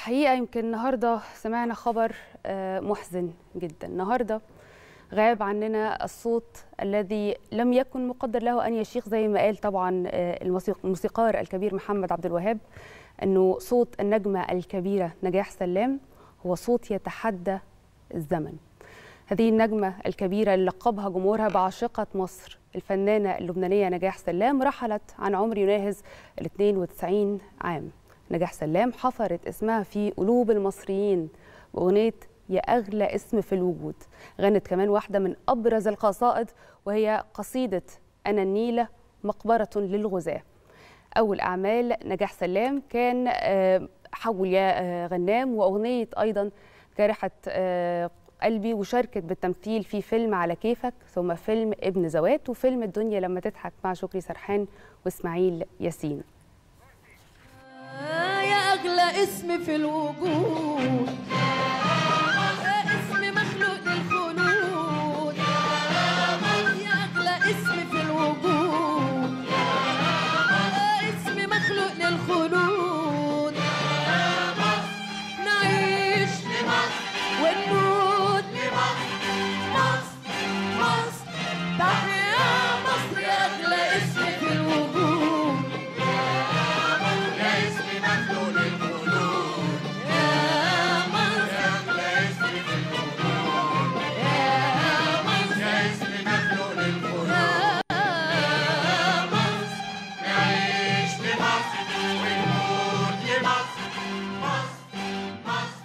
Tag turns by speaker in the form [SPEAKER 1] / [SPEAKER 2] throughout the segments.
[SPEAKER 1] الحقيقه يمكن النهارده سمعنا خبر محزن جدا النهارده غاب عننا الصوت الذي لم يكن مقدر له ان يشيخ زي ما قال طبعا الموسيقار الكبير محمد عبد الوهاب انه صوت النجمه الكبيره نجاح سلام هو صوت يتحدى الزمن هذه النجمة الكبيرة اللي لقبها جمهورها بعاشقة مصر الفنانة اللبنانية نجاح سلام رحلت عن عمر يناهز ال 92 عام نجاح سلام حفرت اسمها في قلوب المصريين بأغنية يا أغلى اسم في الوجود غنت كمان واحدة من أبرز القصائد وهي قصيدة أنا النيلة مقبرة للغزاة أول أعمال نجاح سلام كان حول يا غنام وأغنية أيضا جارحة قلبي وشاركت بالتمثيل في فيلم على كيفك ثم فيلم ابن زوات وفيلم الدنيا لما تضحك مع شكري سرحان واسماعيل ياسين
[SPEAKER 2] يا أغلى اسم في الوجود اسم مخلوق للخلود يا أغلى اسم في الوجود اسم مخلوق للخلود نعيش ونموت مصر مصر تحيا مصر يا أغلى اسم في الوجود
[SPEAKER 3] يا اسم مخلوق للقلوب
[SPEAKER 2] يا مصر
[SPEAKER 3] يا أغلى اسم في الوجود
[SPEAKER 2] يا مصر
[SPEAKER 3] يا اسم مخلوق للقلوب
[SPEAKER 2] يا مصر
[SPEAKER 3] نعيش لمصر ونموت لمصر مصر مصر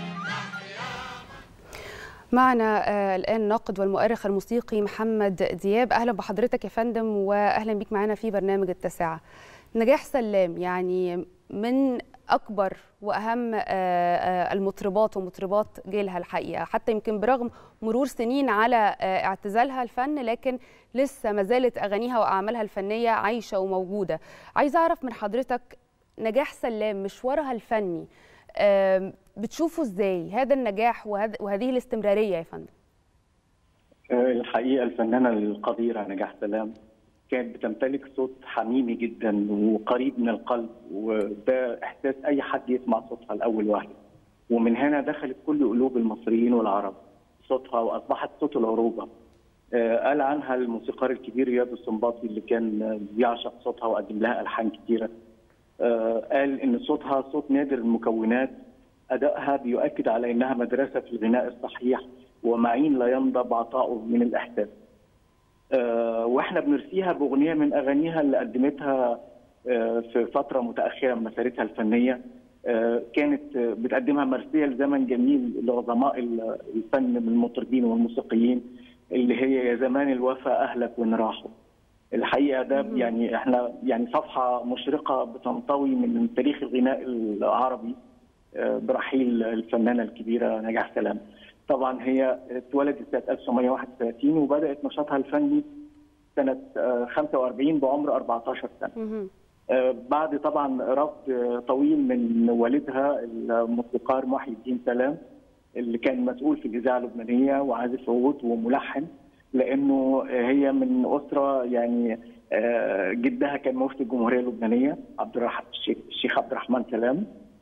[SPEAKER 1] معنا آه الآن الناقد والمؤرخ الموسيقي محمد دياب أهلا بحضرتك يا فندم وأهلا بيك معنا في برنامج التاسعة نجاح سلام يعني من أكبر وأهم آه آه المطربات ومطربات جيلها الحقيقة حتى يمكن برغم مرور سنين على اعتزالها الفن لكن لسه ما زالت أغانيها وأعمالها الفنية عايشة وموجودة عايزة أعرف من حضرتك نجاح سلام مشوارها الفني بتشوفوا ازاي هذا النجاح وهذه الاستمراريه يا فندم؟
[SPEAKER 4] الحقيقه الفنانه القديره نجاح سلام كانت بتمتلك صوت حميمي جدا وقريب من القلب وده احساس اي حد يسمع صوتها لاول واحد ومن هنا دخلت كل قلوب المصريين والعرب صوتها واصبحت صوت العروبه قال عنها الموسيقار الكبير رياض السنباطي اللي كان بيعشق صوتها وقدم لها الحان كثيره قال ان صوتها صوت نادر المكونات ادائها بيؤكد على انها مدرسه في الغناء الصحيح ومعين لا ينضب عطاؤه من الاحساس. أه واحنا بنرسيها باغنيه من اغانيها اللي قدمتها أه في فتره متاخره من مسيرتها الفنيه أه كانت بتقدمها مرسيه لزمن جميل لعظماء الفن من المطربين والموسيقيين اللي هي يا زمان الوفا اهلك وين راحوا. الحقيقه ده يعني احنا يعني صفحه مشرقه بتنطوي من تاريخ الغناء العربي برحيل الفنانه الكبيره نجاح سلام. طبعا هي اتولدت سنه 1931 وبدات نشاطها الفني سنه 45 بعمر 14 سنه. بعد طبعا رفض طويل من والدها الموسيقار محي الدين سلام اللي كان مسؤول في الاذاعه اللبنانيه وعازف عود وملحن لانه هي من اسره يعني جدها كان مفتي الجمهوريه اللبنانيه عبد الرحمن الشيخ عبد الرحمن سلام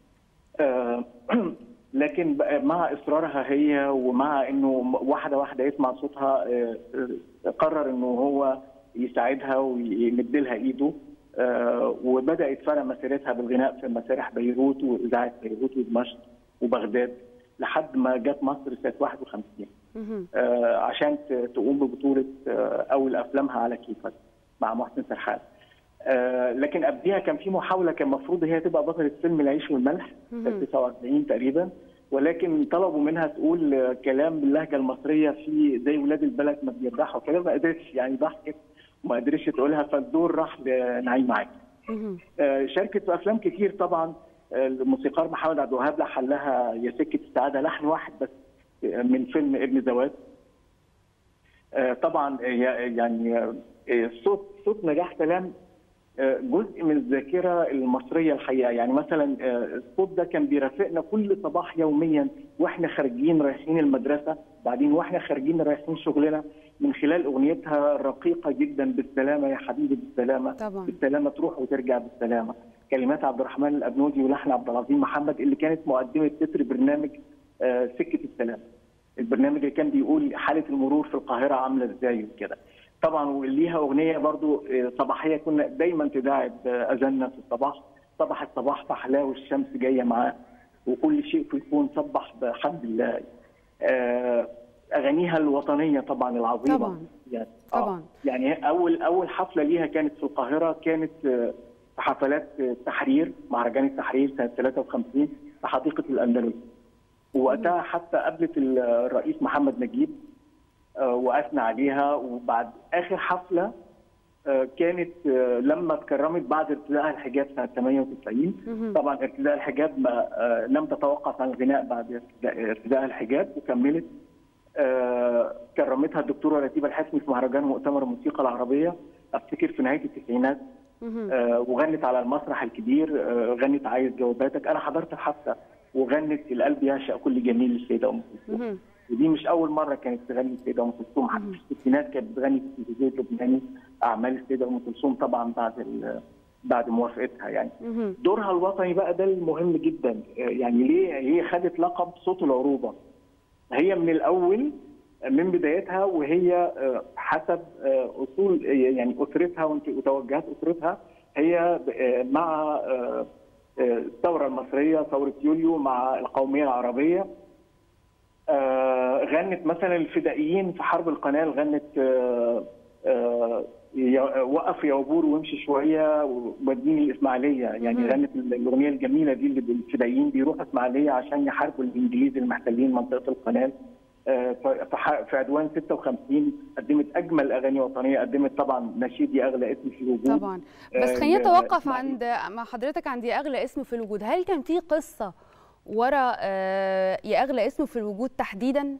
[SPEAKER 4] لكن مع اصرارها هي ومع انه واحده واحده يسمع صوتها قرر انه هو يساعدها ويمد لها ايده وبدات فعلا مسيرتها بالغناء في مسارح بيروت واذاعه بيروت ودمشق وبغداد لحد ما جت مصر سنه 51 عشان تقوم ببطوله اول افلامها على كيفك مع محسن سرحان آه لكن قبليها كان في محاوله كان المفروض هي تبقى بطله فيلم العيش والملح سنه 49 تقريبا ولكن طلبوا منها تقول كلام باللهجه المصريه في زي ولاد البلد ما بيرضحوا كده ما قدرتش يعني ضحكت وما قدرتش تقولها فالدور راح لنعيم معاك. آه شاركت في افلام كتير طبعا الموسيقار محمد عبد الوهاب لحن لها يا سكه السعاده لحن واحد بس من فيلم ابن زوات. آه طبعا يعني صوت صوت نجاح سلام جزء من الذاكره المصريه الحقيقه يعني مثلا الصوت ده كان بيرافقنا كل صباح يوميا واحنا خارجين رايحين المدرسه بعدين واحنا خارجين رايحين شغلنا من خلال اغنيتها الرقيقه جدا بالسلامه يا حبيبي بالسلامه
[SPEAKER 1] طبعا.
[SPEAKER 4] بالسلامه تروح وترجع بالسلامه كلمات عبد الرحمن الابنودي ولحن عبد العظيم محمد اللي كانت مقدمه تتر برنامج آه، سكه السلام البرنامج اللي كان بيقول حاله المرور في القاهره عامله ازاي وكده طبعا وليها اغنيه برضو آه، صباحيه كنا دايما تداعب آه، اذاننا في الصباح صباح الصباح فحلاه والشمس جايه معاه وكل شيء في الكون صبح بحمد الله آه، اغانيها الوطنيه طبعا العظيمه
[SPEAKER 1] طبعا.
[SPEAKER 4] يعني
[SPEAKER 1] طبعا.
[SPEAKER 4] يعني اول اول حفله ليها كانت في القاهره كانت آه، في حفلات آه، التحرير مهرجان التحرير سنه 53 في حديقه الاندلس ووقتها حتى قابلت الرئيس محمد نجيب آه، واثنى عليها وبعد اخر حفله آه، كانت آه، لما اتكرمت بعد ارتداء الحجاب سنه 98 طبعا ارتداء الحجاب ما آه، لم تتوقف عن الغناء بعد ارتداء- ارتداء الحجاب وكملت آه، كرمتها الدكتوره رتيبه الحسني في مهرجان مؤتمر الموسيقى العربيه افتكر في نهايه التسعينات آه، وغنت على المسرح الكبير آه، غنت عايز جواباتك انا حضرت الحفله وغنت القلب يعشق كل جميل للسيده ام كلثوم ودي مش اول مره كانت تغني السيده ام كلثوم حتى في الستينات كانت بتغني في التلفزيون اللبناني اعمال السيده ام كلثوم طبعا بعد ال- بعد موافقتها يعني دورها الوطني بقى ده المهم جدا آه، يعني ليه هي خدت لقب صوت العروبه هي من الاول من بدايتها وهي آه، حسب آه، اصول يعني اسرتها وانت- وتوجهات اسرتها هي ب- آه، مع آه، آه، الثوره المصريه ثوره يوليو مع القوميه العربيه آه، غنت مثلا الفدائيين في حرب القناه غنت آه، آه، يا- وقف يا وبور وامشي شويه وديني الاسماعيليه يعني غنت الاغنيه الجميله دي اللي الفدائيين بيروحوا اسماعيليه عشان يحاربوا الانجليز المحتلين منطقه القناه آه، ف- في ح- في عدوان 56 قدمت اجمل اغاني وطنيه قدمت طبعا نشيد يا اغلى اسم في الوجود
[SPEAKER 1] طبعا بس
[SPEAKER 4] آه،
[SPEAKER 1] خليني
[SPEAKER 4] ل-
[SPEAKER 1] اتوقف
[SPEAKER 4] إسماعيل.
[SPEAKER 1] عند مع حضرتك عند يا اغلى اسم في الوجود هل كان في قصه ورا آه، يا اغلى اسم في الوجود تحديدا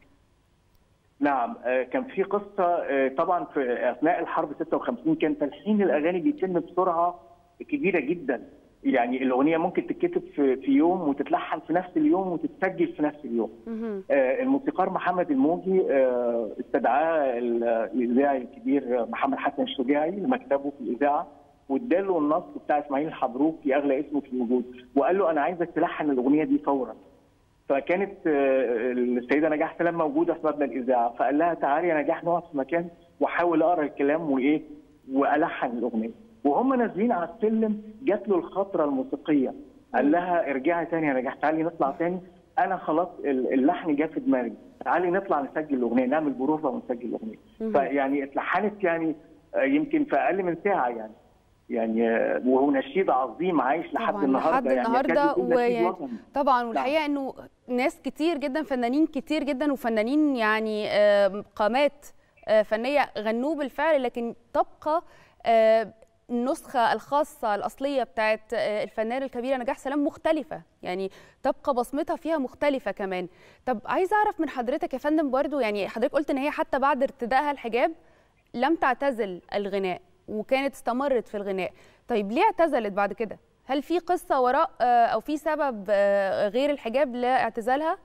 [SPEAKER 4] نعم آه، كان في قصه آه، طبعا في اثناء الحرب 56 كان تلحين الاغاني بيتم بسرعه كبيره جدا يعني الاغنيه ممكن تتكتب في في يوم وتتلحن في نفس اليوم وتتسجل في نفس اليوم آه، الموسيقار محمد الموجي آه، استدعاه ال- الاذاعي الكبير محمد حسن الشجاعي لمكتبه في الاذاعه واداله النص بتاع اسماعيل الحبروك في اغلى اسمه في الوجود وقال له انا عايزك تلحن الاغنيه دي فورا فكانت آه، السيده نجاح سلام موجوده في مبنى الاذاعه فقال لها تعالي يا نجاح نقعد في مكان واحاول اقرا الكلام وايه والحن الاغنيه وهم نازلين على السلم جات له الخطره الموسيقيه قال لها ارجعي تاني يا نجاح تعالي نطلع تاني انا خلاص ال- اللحن جه في دماغي تعالي نطلع نسجل الاغنيه نعمل بروفه ونسجل الاغنيه فيعني اتلحنت يعني آه، يمكن في اقل من ساعه يعني يعني آه، وهو نشيد عظيم عايش لحد
[SPEAKER 1] طبعا
[SPEAKER 4] النهارده
[SPEAKER 1] لحد
[SPEAKER 4] يعني
[SPEAKER 1] النهارده
[SPEAKER 4] يكاد يكون نشيد
[SPEAKER 1] ويعني
[SPEAKER 4] وطني.
[SPEAKER 1] طبعا والحقيقه انه ناس كتير جدا فنانين كتير جدا وفنانين يعني آه، قامات آه، فنيه غنوه بالفعل لكن تبقى آه، النسخه الخاصه الاصليه بتاعت آه، الفنانه الكبيره نجاح سلام مختلفه يعني تبقى بصمتها فيها مختلفه كمان طب عايزه اعرف من حضرتك يا فندم برضو يعني حضرتك قلت ان هي حتى بعد ارتدائها الحجاب لم تعتزل الغناء وكانت استمرت في الغناء طيب ليه اعتزلت بعد كده هل في قصة وراء آه، أو في سبب آه، غير الحجاب لاعتزالها؟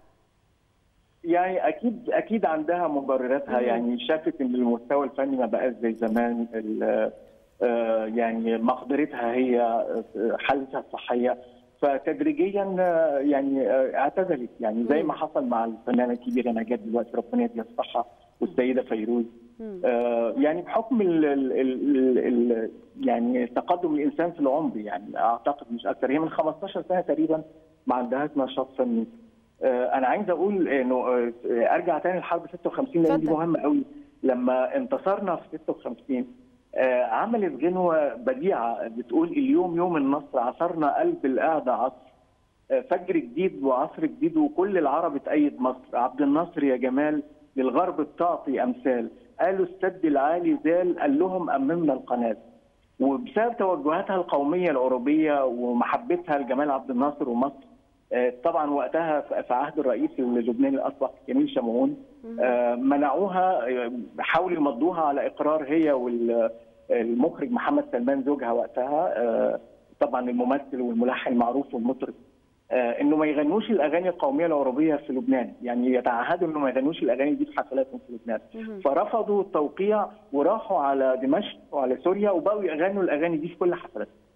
[SPEAKER 4] يعني اكيد اكيد عندها مبرراتها يعني شافت ان المستوى الفني ما بقاش زي زمان ال- آه، يعني مقدرتها هي آه، حالتها الصحيه فتدريجيا آه، يعني آه، اعتزلت يعني زي ما حصل مع الفنانه الكبيره نجاة دلوقتي ربنا يديها الصحه والسيده فيروز آه، يعني بحكم ال ال ال ال يعني تقدم الانسان في العمر يعني اعتقد مش اكثر هي من 15 سنه تقريبا ما عندهاش نشاط فني آه، انا عايز اقول انه آه، ارجع تاني لحرب 56 لان دي
[SPEAKER 1] اتفضل.
[SPEAKER 4] مهمه قوي لما انتصرنا في 56 آه، عملت غنوه بديعه بتقول اليوم يوم النصر عصرنا قلب القعده عصر آه، فجر جديد وعصر جديد وكل العرب تأيد مصر عبد الناصر يا جمال للغرب بتعطي امثال قالوا السد العالي زال قال لهم اممنا القناه وبسبب توجهاتها القوميه الاوروبيه ومحبتها لجمال عبد الناصر ومصر آه، طبعا وقتها في في عهد الرئيس اللبناني الاسبق جميل شمعون آه، منعوها آه، حاولوا يمضوها على اقرار هي والمخرج محمد سلمان زوجها وقتها آه، طبعا الممثل والملحن المعروف والمطرب آه، انه ما يغنوش الاغاني القوميه الاوروبيه في لبنان، يعني يتعهدوا انه ما يغنوش الاغاني دي في حفلاتهم في لبنان. فرفضوا التوقيع وراحوا على دمشق وعلى سوريا وبقوا يغنوا الاغاني دي في كل حفلاتهم.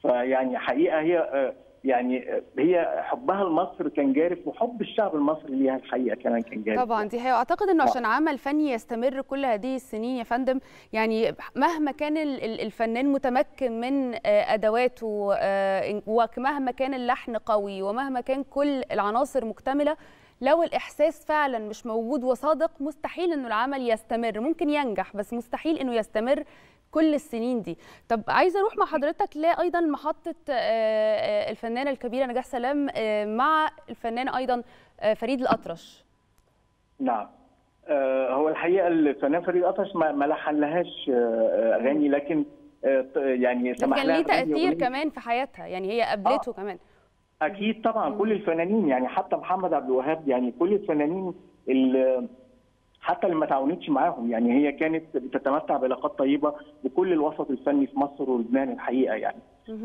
[SPEAKER 4] فيعني حقيقه هي آه، يعني آه، هي حبها لمصر كان جارف وحب الشعب المصري ليها الحقيقه كمان كان جارف
[SPEAKER 1] طبعا دي حقيقة اعتقد انه عشان عمل فني يستمر كل هذه السنين يا فندم يعني مهما كان ال- ال- الفنان متمكن من آه، ادواته آه، ومهما كان اللحن قوي ومهما كان كل العناصر مكتمله لو الاحساس فعلا مش موجود وصادق مستحيل انه العمل يستمر ممكن ينجح بس مستحيل انه يستمر كل السنين دي طب عايزه اروح مع حضرتك لايضا محطه آه، آه، الفنانه الكبيره نجاح سلام آه، مع الفنان ايضا آه، فريد الاطرش
[SPEAKER 4] نعم آه، هو الحقيقه الفنان فريد اطرش ما ما لحنلهاش آه، آه، اغاني لكن آه، ط- يعني
[SPEAKER 1] لكن
[SPEAKER 4] سمح
[SPEAKER 1] كان
[SPEAKER 4] لها
[SPEAKER 1] ليه
[SPEAKER 4] بأغنية
[SPEAKER 1] تاثير
[SPEAKER 4] أغنية.
[SPEAKER 1] كمان في حياتها يعني هي قابلته كمان
[SPEAKER 4] اكيد طبعا كل الفنانين يعني حتى محمد عبد الوهاب يعني كل الفنانين اللي حتى اللي ما تعاونتش معاهم يعني هي كانت بتتمتع بعلاقات طيبه بكل الوسط الفني في مصر ولبنان الحقيقه يعني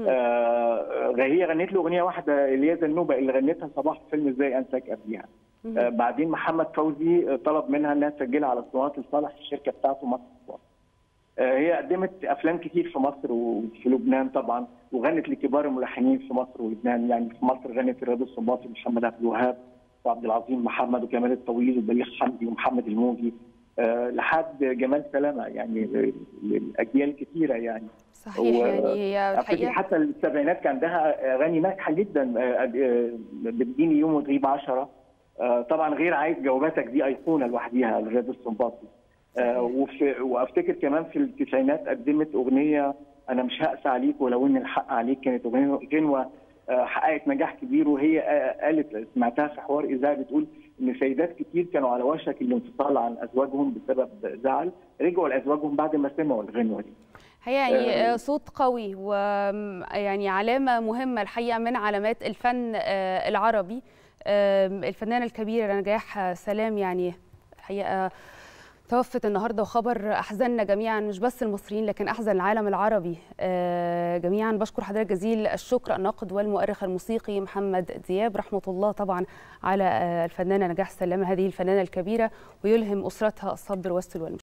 [SPEAKER 4] آه هي غنت له اغنيه واحده اللي هي زنوبه اللي غنتها صباح في فيلم ازاي انساك قبليها آه بعدين محمد فوزي آه، طلب منها انها تسجلها على اسطوانات لصالح الشركه بتاعته مصر أصوات. آه، هي قدمت افلام كتير في مصر وفي لبنان طبعا وغنت لكبار الملحنين في مصر ولبنان يعني في مصر غنت رياض السنباطي محمد عبد الوهاب وعبد العظيم محمد وكمال الطويل وبليغ حمدي ومحمد الموجي آه، لحد جمال سلامه يعني ل- لاجيال كتيره يعني
[SPEAKER 1] صحيح
[SPEAKER 4] و-
[SPEAKER 1] يعني هي
[SPEAKER 4] أفتكر
[SPEAKER 1] الحقيقه
[SPEAKER 4] حتى السبعينات كان عندها اغاني ناجحه جدا آه، آه، بتجيني يوم وتغيب عشرة آه، طبعا غير عايز جواباتك دي ايقونه لوحديها لرياض السنباطي آه، وفي وافتكر كمان في التسعينات قدمت اغنيه انا مش هقسى عليك ولو ان الحق عليك كانت اغنيه غنوه آه، حققت نجاح كبير وهي آه، قالت سمعتها في حوار اذاعي بتقول ان سيدات كتير كانوا على وشك الانفصال عن ازواجهم بسبب زعل رجعوا لازواجهم بعد ما سمعوا الغنوه دي
[SPEAKER 1] هي يعني
[SPEAKER 4] آه،
[SPEAKER 1] آه، صوت قوي ويعني علامه مهمه الحقيقه من علامات الفن آه، العربي آم، الفنانه الكبيره نجاح سلام يعني الحقيقه توفت النهارده وخبر احزننا جميعا مش بس المصريين لكن احزن العالم العربي آه، جميعا بشكر حضرتك جزيل الشكر الناقد والمؤرخ الموسيقي محمد دياب رحمه الله طبعا على آه، الفنانه نجاح سلام هذه الفنانه الكبيره ويلهم اسرتها الصبر والسلوى